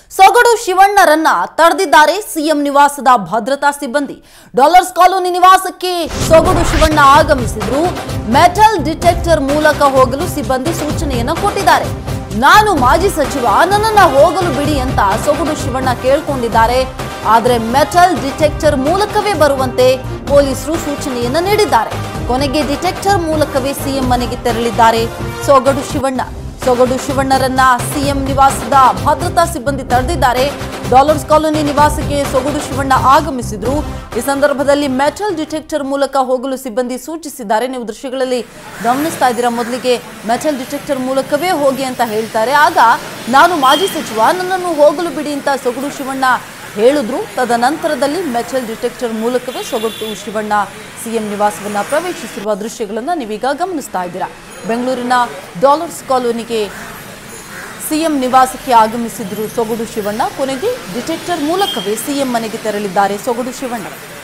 ಸೊಗಡು ಶಿವಣ್ಣರನ್ನ ತಡೆದಿದ್ದಾರೆ ಸಿಎಂ ನಿವಾಸದ ಭದ್ರತಾ ಸಿಬ್ಬಂದಿ ಡಾಲರ್ಸ್ ಕಾಲೋನಿ ನಿವಾಸಕ್ಕೆ ಸೊಗಡು ಶಿವಣ್ಣ ಆಗಮಿಸಿದ್ರು ಮೆಟಲ್ ಡಿಟೆಕ್ಟರ್ ಮೂಲಕ ಹೋಗಲು ಸಿಬ್ಬಂದಿ ಸೂಚನೆಯನ್ನ ಕೊಟ್ಟಿದ್ದಾರೆ ನಾನು ಮಾಜಿ ಸಚಿವ ನನ್ನನ್ನ ಹೋಗಲು ಬಿಡಿ ಅಂತ ಸೊಗಡು ಶಿವಣ್ಣ ಕೇಳ್ಕೊಂಡಿದ್ದಾರೆ ಆದ್ರೆ ಮೆಟಲ್ ಡಿಟೆಕ್ಟರ್ ಮೂಲಕವೇ ಬರುವಂತೆ ಪೊಲೀಸರು ಸೂಚನೆಯನ್ನ ನೀಡಿದ್ದಾರೆ ಕೊನೆಗೆ ಡಿಟೆಕ್ಟರ್ ಮೂಲಕವೇ ಸಿಎಂ ಮನೆಗೆ ತೆರಳಿದ್ದಾರೆ ಸೊಗಡು ಶಿವಣ್ಣ ಸೊಗಡು ಶಿವಣ್ಣರನ್ನ ಸಿಎಂ ನಿವಾಸದ ಭದ್ರತಾ ಸಿಬ್ಬಂದಿ ತಡೆದಿದ್ದಾರೆ ಡಾಲರ್ಸ್ ಕಾಲೋನಿ ನಿವಾಸಕ್ಕೆ ಸೊಗಡು ಶಿವಣ್ಣ ಆಗಮಿಸಿದ್ರು ಈ ಸಂದರ್ಭದಲ್ಲಿ ಮೆಟಲ್ ಡಿಟೆಕ್ಟರ್ ಮೂಲಕ ಹೋಗಲು ಸಿಬ್ಬಂದಿ ಸೂಚಿಸಿದ್ದಾರೆ ನೀವು ದೃಶ್ಯಗಳಲ್ಲಿ ಗಮನಿಸ್ತಾ ಇದ್ದೀರಾ ಮೊದಲಿಗೆ ಮೆಟಲ್ ಡಿಟೆಕ್ಟರ್ ಮೂಲಕವೇ ಹೋಗಿ ಅಂತ ಹೇಳ್ತಾರೆ ಆಗ ನಾನು ಮಾಜಿ ಸಚಿವ ನನ್ನನ್ನು ಹೋಗಲು ಬಿಡಿ ಅಂತ ಸೊಗಡು ಶಿವಣ್ಣ ಹೇಳಿದ್ರು ತದನಂತರದಲ್ಲಿ ಮೆಟಲ್ ಡಿಟೆಕ್ಟರ್ ಮೂಲಕವೇ ಸೊಗಡು ಶಿವಣ್ಣ ಸಿಎಂ ನಿವಾಸವನ್ನ ಪ್ರವೇಶಿಸಿರುವ ದೃಶ್ಯಗಳನ್ನು ನೀವೀಗ ಗಮನಿಸ್ತಾ ಇದ್ದೀರಾ ಬೆಂಗಳೂರಿನ ಡಾಲರ್ಸ್ ಕಾಲೋನಿಗೆ ಸಿಎಂ ನಿವಾಸಕ್ಕೆ ಆಗಮಿಸಿದ್ರು ಸೊಗಡು ಶಿವಣ್ಣ ಕೊನೆಗೆ ಡಿಟೆಕ್ಟರ್ ಮೂಲಕವೇ ಸಿಎಂ ಮನೆಗೆ ತೆರಳಿದ್ದಾರೆ ಸೊಗಡು ಶಿವಣ್ಣ